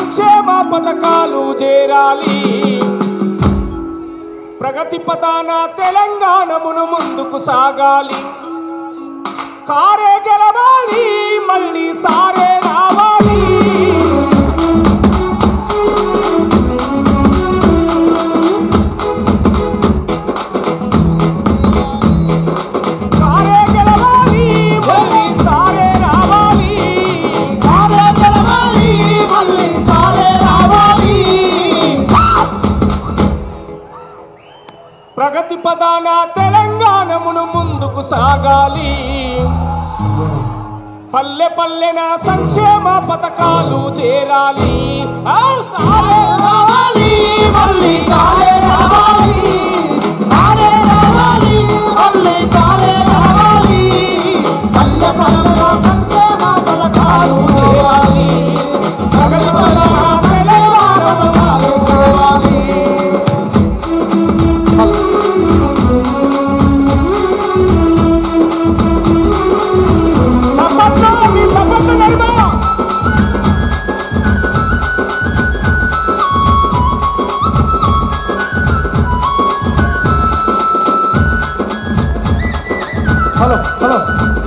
సంక్షేమ పథకాలు చేరాలి ప్రగతి పదాన తెలంగాణమును ముందుకు సాగాలి కారే గెలవాలి మళ్ళీ సారే రావాలి కారే గెలవాలి మళ్ళీ సారే రావాలి కారే గెలవాలి మళ్ళీ సారే రావాలి ప్రగతి పదాన తెలంగాణమును ముందుకు సాగాలి పల్లె పల్లెన సంక్షేమ పథకాలు చేరాలి ఆ సారే రావాలి మళ్ళీ సారే రావాలి సారే రావాలి మళ్ళీ సారే రావాలి పల్లె పల్లెన సంక్షేమ పథకాలు చేరాలి ప్రగతి పదాన తెలంగాణ పథకాలు చేరాలి చప్పట్లు మీ చప్పట్లు నడుమ హలో హలో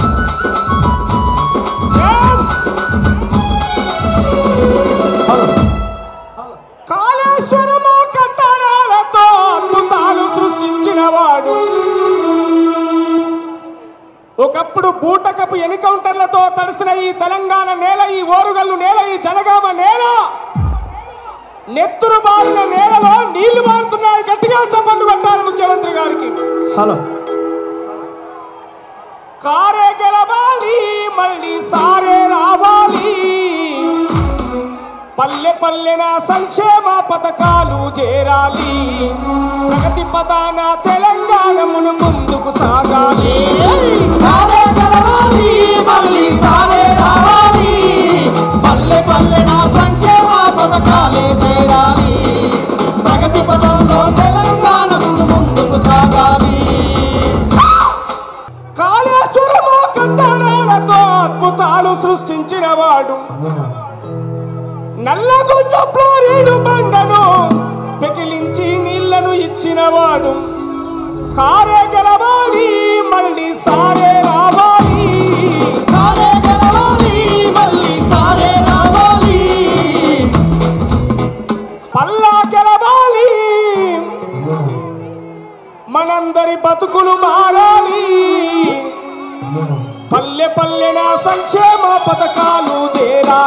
హలో కాళేశ్వరము కట్టడాలతో అద్భుతాలు సృష్టించిన వాడు ఒకప్పుడు బూటకపు ఎన్కౌంటర్లతో తడిసిన ఈ తెలంగాణ నేల ఈ ఓరుగల్లు నేల ఈ జనగామ నేల నెత్తురు బారిన నేలలో నీళ్లు మారుతున్నాయి గట్టిగా చప్పట్లు కొట్టాలి ముఖ్యమంత్రి గారికి హలో కారే గెలవాలి మళ్ళీ సారే రావాలి పల్లె పల్లెన సంక్షేమ పథకాలు చేరాలి ప్రగతి పదాన తెలంగాణమును ముందుకు సాగాలి కారే గెలవాలి మళ్ళీ సారే రావాలి పల్లె పల్లెన సంక్షేమ పథకాలే చేరాలి ప్రగతి పదంలో తెలంగాణ ముందు ముందుకు సాగాలి కాళేశ్వరము కట్టడాలతో అద్భుతాలు సృష్టించిన వాడు నల్లగొండ ఫ్లోరిడు బండను పెకిలించి నీళ్లను ఇచ్చినవాడు కారే గెలవాలి మళ్ళీ సారే రావాలి కారే గెలవాలి మళ్ళీ సారే రావాలి పల్లా గెలవాలి మనందరి బతుకులు మారాలి పల్లె పల్లెన సంక్షేమ పథకాలు చేరాలి